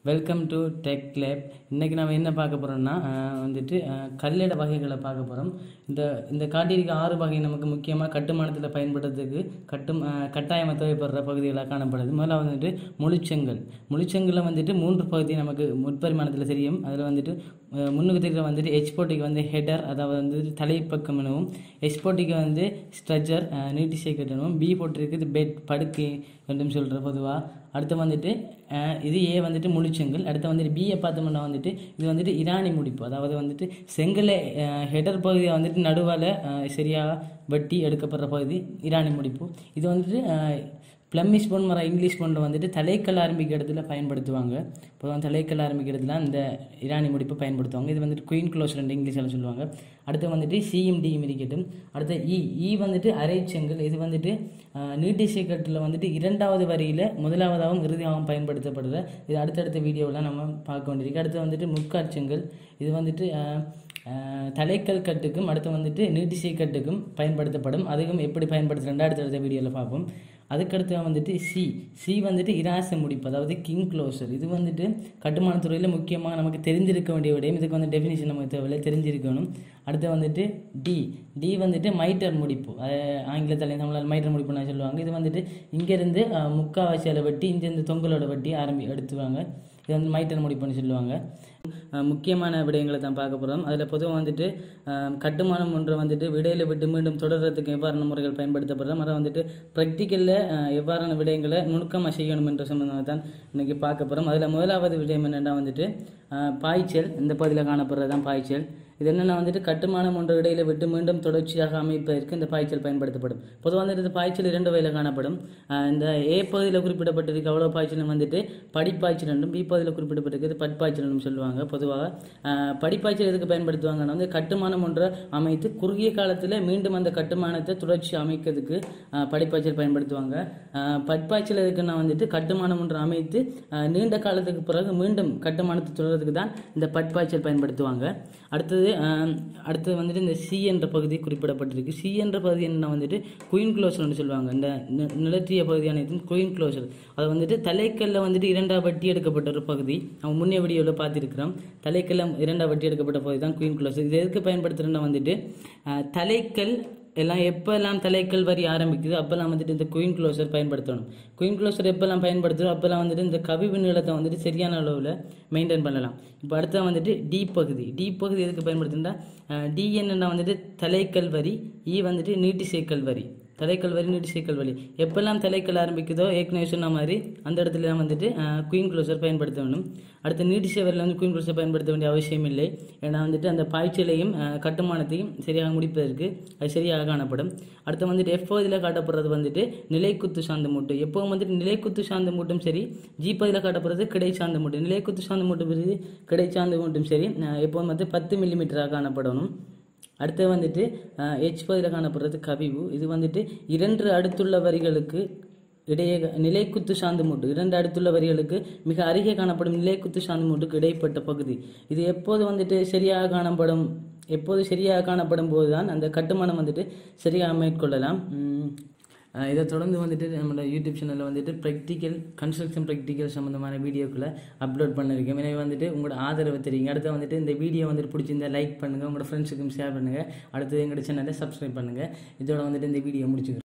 welcome to tech lab இன்றைக்கி நம்ம என்ன பார்க்க போகிறோம்னா வந்துட்டு அஹ், கல்லட வகைகளை பார்க்க போகிறோம் இந்த இந்த காட்டியிருக்க ஆறு வகை நமக்கு முக்கியமாக கட்டுமானத்தில் பயன்படுறதுக்கு கட்டும் அஹ், கட்டாயமாக தேவைப்படுற பகுதிகளாக காணப்படுது முதல்ல வந்துட்டு முழுச்செங்கல் முழுச்செங்கலில் வந்துட்டு மூன்று பகுதி நமக்கு முற்பரிமாணத்தில் தெரியும் அதில் வந்துட்டு அஹ், முன்னுக்கு தெரிகிற வந்துட்டு எக்ஸ்போர்ட்டிக்கு வந்து ஹெடர் அதாவது வந்து தலைப்பக்கம் எனவும் எக்ஸ்போர்ட்டிக்கு வந்து ஸ்ட்ரச்சர் நீட்டி சேக்கட் எனவும் பி போட்டிருக்குது பெட் படுக்கை என்றும் சொல்கிற பொதுவாக அடுத்து வந்துட்டு அஹ், இது ஏ வந்துட்டு முழுச்செங்கல் அடுத்து வந்துட்டு பிஏ பார்த்தோம்னா வந்துட்டு இது வந்துட்டு இரானி முடிப்பு அதாவது வந்துட்டு செங்கலை ஹெடர் பகுதியை வந்துட்டு நடுவால் சரியாக வெட்டி எடுக்கப்படுற பகுதி இரானி முடிப்பு இது வந்துட்டு ப்ளம்மிஷ் பொன் மரம் இங்கிலீஷ் பொண்ணு வந்துட்டு தலைக்கல் ஆரம்பிக்க இடத்துல பயன்படுத்துவாங்க பொதுவாக தலைக்கல் ஆரம்பிக்க இடத்துல இந்த இரானி முடிப்பை பயன்படுத்துவாங்க இது வந்துட்டு குயின் க்ளோஸ் ரெண்டு இங்கிலீஷில் சொல்லுவாங்க அடுத்து வந்துட்டு சிஎம் டிஎம் இருக்கட்டும் அடுத்து இ இ வந்துட்டு அரைச்செங்கல் இது வந்துட்டு நீட்டிசை கட்டில் வந்துட்டு இரண்டாவது வரியில் முதலாவதாகவும் இறுதியாகவும் பயன்படுத்தப்படுது இது அடுத்தடுத்த வீடியோவில் நம்ம பார்க்க வேண்டியிருக்கு அடுத்து வந்துட்டு முற்காட்செங்கல் இது வந்துட்டு அஹ், அஹ், தலைக்கல் கட்டுக்கும் அடுத்து வந்துட்டு நீட்டிசை கட்டுக்கும் பயன்படுத்தப்படும் அதுக்கும் எப்படி பயன்படுத்துகிறேன் அடுத்தடுத்த வீடியோவில் பார்ப்போம் அதுக்கடுத்து வந்துட்டு சி சி வந்துட்டு இராச முடிப்பு அதாவது கிங் க்ளோசர் இது வந்துட்டு கட்டுமானத் துறையில் முக்கியமாக நமக்கு தெரிஞ்சிருக்க வேண்டிய விடயம் இதுக்கு வந்து டெஃபினிஷன் நமக்கு தேவையில்லை தெரிஞ்சிருக்கணும் அடுத்து வந்துட்டு டி டி வந்துட்டு மைட்டர் முடிப்பு அது ஆங்கிலத்தில் தமிழில் மைட்டர் முடிப்புன்னு சொல்லுவாங்க இது வந்துட்டு இங்கேருந்து முக்காவாசியால் வெட்டி இங்கேருந்து தொங்கலோட வெட்டி ஆரம்பி எடுத்துவாங்க இது வந்து மைட்டர் முடிப்புன்னு சொல்லுவாங்க அஹ் முக்கியமான விடயங்களை தான் பார்க்க போகிறோம் அதில் பொதுவாக வந்துட்டு அஹ் கட்டுமானம் ஒன்றை வந்துட்டு விடையில் விட்டு மீண்டும் தொடர்றதுக்கு எவ்வாறான முறைகள் பயன்படுத்தப்படுறோம் அதை வந்துட்டு ப்ராக்டிக்கலில் எவ்வாறான விடயங்களை நுணுக்கமாக செய்யணும் என்ற சம்பந்தமாக தான் இன்றைக்கி பார்க்க போகிறோம் அதில் முதலாவது விடயம் என்னென்னா வந்துட்டு அஹ் பாய்ச்சல் இந்த பகுதியில் காணப்படுறது தான் பாய்ச்சல் இது என்னென்னா வந்துட்டு கட்டுமானம் ஒன்று இடையில விட்டு மீண்டும் தொடர்ச்சியாக அமைப்பதற்கு இந்த பாய்ச்சல் பயன்படுத்தப்படும் பொதுவாக வந்துட்டு இந்த பாய்ச்சல் இரண்டு வகையில் காணப்படும் அஹ் இந்த ஏ பகுதியில் குறிப்பிடப்பட்டிருக்கு அவ்வளோ பாய்ச்சல் வந்துட்டு படிப்பாய்ச்சல் என்றும் பி பகுதியில் குறிப்பிடப்பட்டிருக்கிறது பட்பாய்ச்சல் என்றும் சொல்லுவாங்க பொதுவாக அஹ் படிப்பாய்ச்சல் எதுக்கு பயன்படுத்துவாங்கன்னா வந்து கட்டுமானம் ஒன்றை அமைத்து குறுகிய காலத்தில் மீண்டும் அந்த கட்டுமானத்தை தொடர்ச்சி அமைக்கிறதுக்கு அஹ் படிப்பாய்ச்சல் பயன்படுத்துவாங்க அஹ் பட்பாய்ச்சல் எதுக்குன்னா வந்துட்டு கட்டுமானம் ஒன்று அமைத்து அஹ் நீண்ட காலத்துக்கு பிறகு மீண்டும் கட்டுமானத்தை தொடர்றதுக்கு தான் இந்த பட்பாய்ச்சல் பயன்படுத்துவாங்க அடுத்தது அஹ், அடுத்தது வந்துட்டு இந்த சி என்ற பகுதி குறிப்பிடப்பட்டிருக்கு சி என்ற பகுதி என்ன வந்துட்டு குயின் க்ளோசர்னு சொல்லுவாங்க இந்த நி- நிலத்திய பகுதி அனைத்தும் குயின் க்ளோசர் அது வந்துட்டு தலைக்கல்ல வந்துட்டு இரண்டாக வட்டி எடுக்கப்பட்ட ஒரு பகுதி நம்ம முன்னே வீடியோவில் பார்த்துருக்கிறோம் தலைக்கல்ல இரண்டாக வட்டி எடுக்கப்பட்ட பகுதி தான் குயின் க்ளோசர் இது எதுக்கு பயன்படுத்துறேன்னா வந்துட்டு அஹ், தலைக்கல் எல்லாம் எப்போல்லாம் தலைக்கல் வரி ஆரம்பிக்குதோ அப்போல்லாம் வந்துட்டு இந்த குயின் க்ளோசர் பயன்படுத்தணும் குயின் க்ளோசர் எப்போல்லாம் பயன்படுத்துகிறோம் அப்போல்லாம் வந்துட்டு இந்த கவிவு நீளத்தை வந்துட்டு சரியான அளவில் மெயின்டைன் பண்ணலாம் இப்போ அடுத்த வந்துட்டு டி பகுதி டி பகுதி எதுக்கு பயன்படுத்துனா டி என்னன்னா வந்துட்டு தலைக்கல் வரி இ வந்துட்டு நீட்டிசைக்கல் வரி தலைக்கல் வரி நீட்டிசைக்கல் வரி எப்பெல்லாம் தலைக்கல் ஆரம்பிக்குதோ ஏற்கனவே சொன்ன மாதிரி அந்த இடத்துல தான் வந்துட்டு குயின் க்ளோசர் பயன்படுத்த வேண்டும் அடுத்து நீட்டிசை வரியில் வந்து குயின் க்ளோசர் பயன்படுத்த வேண்டிய அவசியம் இல்லை ஏன்னா வந்துட்டு அந்த பாய்ச்சலையும் அஹ், கட்டுமானத்தையும் சரியாக முடிப்பதற்கு அது சரியாக காணப்படும் அடுத்து வந்துட்டு எஃப் பகுதியில் காட்டப்படுறது வந்துட்டு நிலைக்குத்து சார்ந்த மூட்டு எப்போவும் வந்துட்டு நிலைக்குத்து சார்ந்த மூட்டும் சரி ஜி பகுதியில் காட்டப்படுறது கிடை சார்ந்த மூட்டு நிலைக்குத்து சார்ந்த மூட்டும் சரி கிடை சார்ந்த மூட்டும் சரி அஹ், எப்போவும் வந்து பத்து மில்லிமீட்டராக காணப்படணும் அடுத்து வந்துட்டு எச் பகுதியில் காணப்படுறது கவிவு இது வந்துட்டு இரண்டு அடுத்துள்ள வரிகளுக்கு இடையே நிலைக்குத்து சாந்து மூட்டு இரண்டு அடுத்துள்ள வரிகளுக்கு மிக அருகே காணப்படும் நிலைக்குத்து சாந்து மூட்டுக்கு இடைப்பட்ட பகுதி இது எப்போது வந்துட்டு சரியாக காணப்படும் எப்போது சரியாக காணப்படும் போதுதான் அந்த கட்டுமானம் வந்துட்டு சரியாக மேற்கொள்ளலாம் உம், அஹ் இதை தொடர்ந்து வந்துட்டு நம்மளோட யூடியூப் சேனலில் வந்துட்டு ப்ராக்டிக்கல் கன்ஸ்ட்ரக்ஷன் ப்ராக்டிக்கல் சம்மந்தமான வீடியோக்களை அப்லோட் பண்ணியிருக்கேன் எனவே வந்துட்டு உங்களோட ஆதரவு தெரியுங்க அடுத்து வந்துட்டு இந்த வீடியோ வந்துட்டு பிடிச்சிருந்தா லைக் பண்ணுங்கள் உங்களோட ஃப்ரெண்ட்ஸுக்கும் ஷேர் பண்ணுங்கள் அடுத்து எங்களோட சேனலை சப்ஸ்கிரைப் பண்ணுங்கள் இதோட வந்துட்டு இந்த வீடியோ முடிச்சுக்கிறேன்